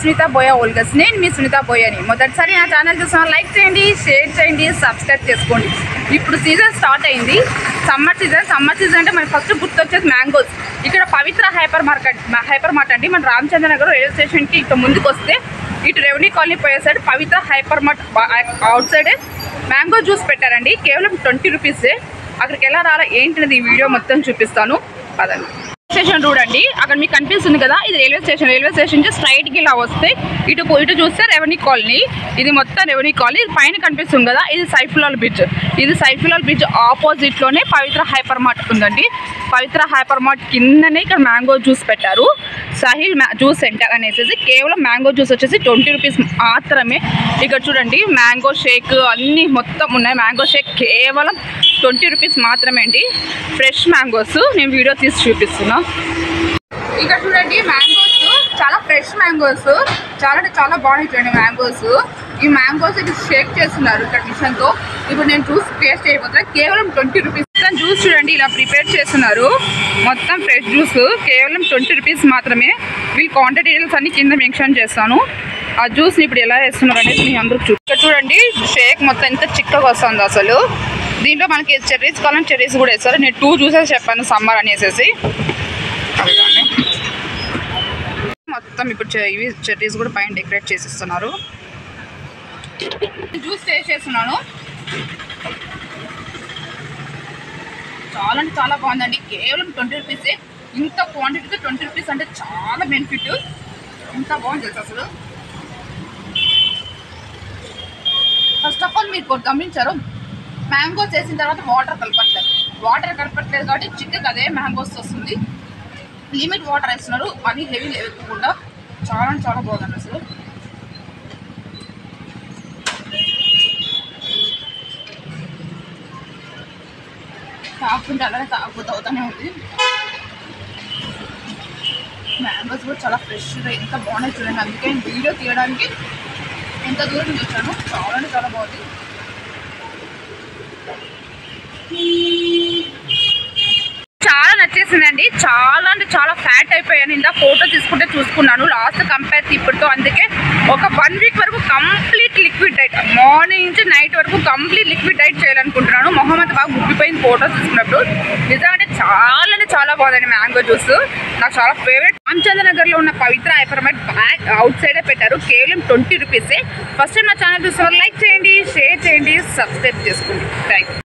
Sunitha buoy ఓల్గస్ నేను మీ సునీత బోయాని మొదటిసారి నా ఛానల్ చూసిన లైక్ చేయండి షేర్ చేయండి సబ్స్క్రైబ్ చేసుకోండి ఇప్పుడు సీజన్ స్టార్ట్ అయింది సమ్మర్ సీజన్ సమ్మర్ సీజన్ అంటే మనకి ఫస్ట్ గుర్తొచ్చేది మ్యాంగోస్ ఇక్కడ Pavitra hyper market hyper mart అండి మన రామచంద్ర నగర్ రైల్వే స్టేషన్కి ఇటు ముందుకు వస్తే ఇటు రెవెన్యూ కాలనీ పోయే side Pavitra hyper mart out సైడే మ్యాంగో జ్యూస్ పెట్టారండి కేవలం ట్వంటీ రూపీసే అక్కడికి ఎలా రాలా ఏంటిది ఈ వీడియో మొత్తం చూపిస్తాను పదండి స్టేషన్ రోడ్ అండి అక్కడ మీకు కనిపిస్తుంది కదా ఇది రైల్వే స్టేషన్ రైల్వే స్టేషన్ నుంచి స్ట్రైట్ కి ఇలా వస్తే ఇటు పో- ఇటు చూస్తే రెవెన్యూ కాలనీ ఇది మొత్తం రెవెన్యూ కాలనీ ఇది పైన కనిపిస్తుంది కదా ఇది సైఫులాల్ బ్రిడ్జ్ ఇది సైఫులాల్ బ్రిడ్జ్ ఆపోజిట్ లోనే పవిత్ర హైపర్ మార్ట్ ఉందండి పవిత్ర హైపర్ మార్ట్ కిందనే ఇక్కడ మ్యాంగో జ్యూస్ పెట్టారు సహిల్ మ్యా- జ్యూస్ సెంటర్ అనేసి కేవలం మ్యాంగో జ్యూస్ వచ్చేసి ట్వంటీ రూపీస్ మాత్రమే ఇక్కడ చూడండి మ్యాంగో షేక్ అన్నీ మొత్తం ఉన్నాయి మ్యాంగో షేక్ కేవలం ట్వంటీ రూపీస్ మాత్రమే అండి ఫ్రెష్ మ్యాంగోస్ నేను వీడియో తీసి చూపిస్తున్నా ఇక్కడ చూడండి మ్యాంగోస్ చాలా ఫ్రెష్ మ్యాంగోస్ చాలా అంటే చాలా బాగున్నాయి చూడండి మ్యాంగోస్ ఈ మ్యాంగోస్ ఇది షేక్ చేస్తున్నారు ఇక్కడ మిషన్ తో ఇప్పుడు నేను జ్యూస్ టేస్ట్ చేయబోతున్నా కేవలం ట్వంటీ రూపీస్ జ్యూస్ చూడండి ఇలా ప్రిపేర్ చేస్తున్నారు మొత్తం ఫ్రెష్ జ్యూస్ కేవలం ట్వంటీ రూపీస్ మాత్రమే వీళ్ళు క్వాంటిటీ డీటెయిల్స్ అన్ని కింద మెన్షన్ చేస్తాను ఆ జ్యూస్ని ఇప్పుడు ఎలా వేస్తున్నారు అనేది మీ అందరికి చూ ఇక్కడ చూడండి షేక్ మొత్తం ఎంత చిక్కగా వస్తుంది అసలు దీంట్లో మనకి చెర్రీస్ కావాలని చెర్రీస్ కూడా వేస్తారు నేను టూ జ్యూసెస్ చెప్పాను సమ్మర్ అనేసి అవి కానీ మొత్తం ఇప్పుడు చె- ఇవి చెర్రీస్ కూడా పైన డెకరేట్ చేసిస్తున్నారు జ్యూస్ టేస్ట్ చేస్తున్నాను చాలా అంటే చాలా బాగుందండి కేవలం ట్వంటీ రూపీసే ఇంత క్వాంటిటీతో ట్వంటీ రూపీస్ అంటే చాలా బెనిఫిట్ ఇంత బాగుంది తెలుసు అసలు ఫస్ట్ ఆఫ్ ఆల్ మీరు ఒకటి గమనించారు మ్యాంగోస్ వేసిన తర్వాత వాటర్ కలపట్లేదు వాటర్ కలపట్లేదు కాబట్టి చిక్కగా అదే మ్యాంగోస్ వస్తుంది లిమిట్ వాటర్ వేస్తున్నారు మనీ హెవీ లేకుండా చాలా అంటే చాలా బాగుందండి అసలు తాగుతుంటే అలాగే తాగకపోతే అవుతానే ఉంది మ్యాంగోస్ కూడా చాలా ఫ్రెష్గా ఎంత బాగున్నాయి చూడండి అందుకే నేను వీడియో తీయడానికి ఎంత దూరం నుంచి వచ్చాను చాలా అంటే చాలా బాగుంది చాలా నచ్చేసిందండి చాలా అంటే చాలా ఫ్యాట్ అయిపోయాను ఇందా ఫోటో తీసుకుంటే చూసుకున్నాను లాస్ట్ కంపేర్ ఇప్పటితో అందుకే ఒక వన్ వీక్ వరకు కంప్లీట్ లిక్విడ్ డైట్ మార్నింగ్ నుంచి నైట్ వరకు కంప్లీట్ లిక్విడ్ డైట్ చేయాలనుకుంటున్నాను మొహమ్మద్ బాగా గుప్పిపోయింది ఫోటోస్ తీసుకున్నప్పుడు నిజంగా అంటే చాలా అంటే చాలా బాగుందండి మ్యాంగో జ్యూస్ నాకు చాలా ఫేవరెట్ రామచంద్ర నగర్లో ఉన్న పవిత్ర హైపర్మైట్ బ్యాక్ అవుట్ సైడే పెట్టారు కేవలం ట్వంటీ రూపీసే ఫస్ట్ నా ఛానల్ చూసిన లైక్ చేయండి షేర్ చేయండి సబ్స్క్రైబ్ చేసుకోండి థ్యాంక్